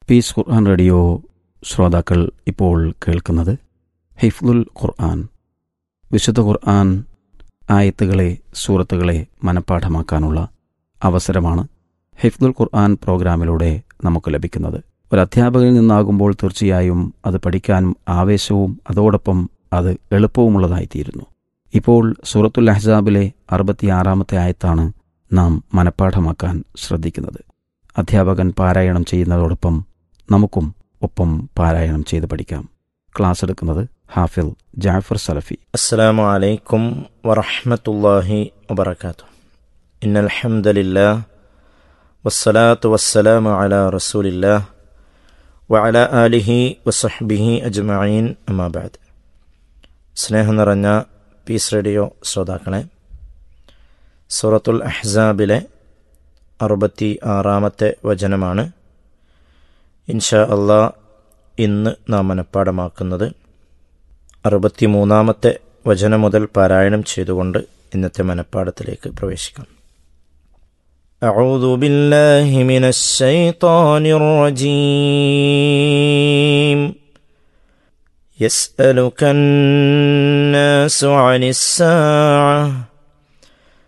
piece ഖുർആൻ radio ശ്രോതാക്കൾ ഇപ്പോൾ കേൾക്കുന്നത് ഹിഫ്ലുൽ ഖുർആൻ വിശുദ്ധ ഖുർആൻ ആയത്തുകളെ സൂറത്തുകളെ മനഃപ്പാഠമാക്കാനുള്ള അവസരമാണ് ഹിഫ്ലുൽ ഖുർആൻ പ്രോഗ്രാമിലൂടെ നമുക്ക് ലഭിക്കുന്നത് ഒരു അധ്യാപകനിൽ നിന്നാകുമ്പോൾ തീർച്ചയായും അത് പഠിക്കാനും ആവേശവും അതോടൊപ്പം അത് എളുപ്പവുമുള്ളതായിത്തീരുന്നു ഇപ്പോൾ സൂറത്തുൽ അഹ്സാബിലെ അറുപത്തിയാറാമത്തെ ആയത്താണ് നാം മനഃപ്പാഠമാക്കാൻ ശ്രദ്ധിക്കുന്നത് അധ്യാപകൻ പാരായണം ചെയ്യുന്നതോടൊപ്പം നമുക്കും ഒപ്പം പാരായണം ചെയ്ത് പഠിക്കാം ക്ലാസ് എടുക്കുന്നത് ഹാഫിൽ ജാഫർ സലഫി السلام عليكم ورحمة الله وبركاته إن الحمد لله والصلاة والسلام على رسول الله وعلى آله وصحبه أجمعين أما بعد സ്നേഹം നിറഞ്ഞ പീസ് റേഡിയോ ശ്രോതാക്കളെ സൂറത്തുൽ അഹ്സാബിലെ അറുപത്തി ആറാമത്തെ വചനമാണ് ഇൻഷാ അള്ളാ ഇന്ന് നാം മനഃപ്പാടമാക്കുന്നത് അറുപത്തിമൂന്നാമത്തെ വചനം മുതൽ പാരായണം ചെയ്തുകൊണ്ട് ഇന്നത്തെ മനഃപ്പാടത്തിലേക്ക് പ്രവേശിക്കാം أعوذ بالله من الشيطان الرجيم يسألك الناس عن الساعة